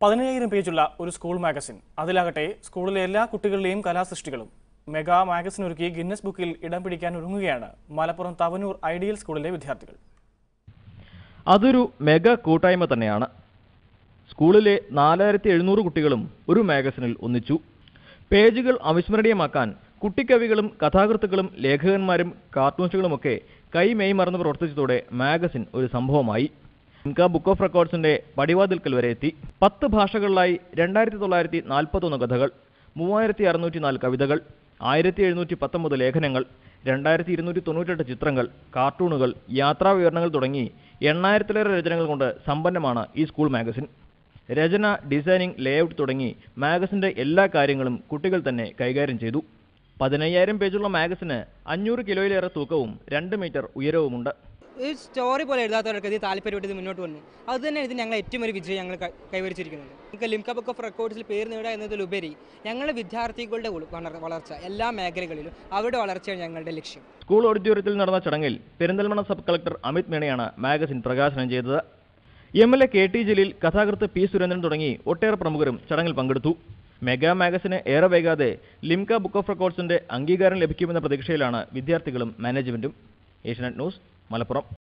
പതിനയ്യായിരം പേജുള്ള ഒരു സ്കൂൾ മാഗസിൻ അതിലാകട്ടെ സ്കൂളിലെ എല്ലാ കുട്ടികളുടെയും കലാസൃഷ്ടികളും മെഗാ മാഗസിൻ ഒരുക്കി ഗിന്നസ് ബുക്കിൽ ഇടം പിടിക്കാൻ ഒരുങ്ങുകയാണ് മലപ്പുറം തവനൂർ ഐഡിയൽ സ്കൂളിലെ വിദ്യാർത്ഥികൾ അതൊരു മെഗാ കൂട്ടായ്മ തന്നെയാണ് സ്കൂളിലെ നാലായിരത്തി എഴുന്നൂറ് കുട്ടികളും ഒരു മാഗസിനിൽ ഒന്നിച്ചു പേജുകൾ അവിസ്മരണീയമാക്കാൻ കുട്ടിക്കവികളും കഥാകൃത്തുക്കളും ലേഖകന്മാരും കാർട്ടൂണിസ്റ്റുകളുമൊക്കെ കൈമെയ് മറന്ന് പ്രവർത്തിച്ചതോടെ മാഗസിൻ ഒരു സംഭവമായി ഇൻക ബുക്ക് ഓഫ് റെക്കോർഡ്സിന്റെ പടിവാതിൽക്കൽ വരെ എത്തി പത്ത് ഭാഷകളിലായി രണ്ടായിരത്തി തൊള്ളായിരത്തി നാൽപ്പത്തൊന്ന് കഥകൾ മൂവായിരത്തി അറുന്നൂറ്റി നാല് കവിതകൾ ആയിരത്തി എഴുന്നൂറ്റി പത്തൊമ്പത് ലേഖനങ്ങൾ രണ്ടായിരത്തി ഇരുന്നൂറ്റി തൊണ്ണൂറ്റെട്ട് ചിത്രങ്ങൾ കാർട്ടൂണുകൾ യാത്രാ വിവരണങ്ങൾ തുടങ്ങി എണ്ണായിരത്തിലേറെ രചനകൾ കൊണ്ട് സമ്പന്നമാണ് ഈ സ്കൂൾ മാഗസിൻ രചന ഡിസൈനിങ് ലേഔട്ട് തുടങ്ങി മാഗസിന്റെ എല്ലാ കാര്യങ്ങളും കുട്ടികൾ തന്നെ കൈകാര്യം ചെയ്തു പതിനയ്യായിരം പേജുള്ള മാഗസിന് അഞ്ഞൂറ് കിലോയിലേറെ തൂക്കവും രണ്ട് മീറ്റർ ഉയരവുമുണ്ട് ഈ സ്റ്റോറി പോലെ എഴുതാത്തവർക്ക് ഇത് താല്പര്യമായിട്ട് ഇത് മുന്നോട്ട് വന്നു അത് തന്നെ ഇത് ഞങ്ങൾ ഏറ്റവും ഒരു വിജയം ഞങ്ങൾ ക- കൈവരിച്ചിരിക്കുന്നത് നമുക്ക് ലിംക ബുക്ക് ഓഫ് റെക്കോർഡ്സിൽ പേര് നേടുക എന്നതിലുപരി ഞങ്ങളുടെ വിദ്യാർത്ഥികളുടെ ഉൾ- വളർ- വളർച്ച എല്ലാ മേഖലകളിലും അവരുടെ വളർച്ചയാണ് ഞങ്ങളുടെ ലക്ഷ്യം സ്കൂൾ ഓഡിറ്റോറിയത്തിൽ നടന്ന ചടങ്ങിൽ പെരിന്തൽമണ്ണ സബ് കളക്ടർ അമിത് മീണയാണ് മാഗസിൻ പ്രകാശനം ചെയ്തത് M L A K T Jaleel കഥാകൃത്ത് പി സുരേന്ദ്രൻ തുടങ്ങി ഒട്ടേറെ പ്രമുഖരും ചടങ്ങിൽ പങ്കെടുത്തു മെഗാ മാഗസിന് ഏറെ വൈകാതെ ലിംക ബുക്ക് ഓഫ് റെക്കോർഡ്സിന്റെ അംഗീകാരം ലഭിക്കുമെന്ന പ്രതീക്ഷയിലാണ് വിദ്യാർത്ഥികളും മാനേജ്മെന്റും ഏഷ്യനെറ്റ് ന്യൂസ് മലപ്പുറം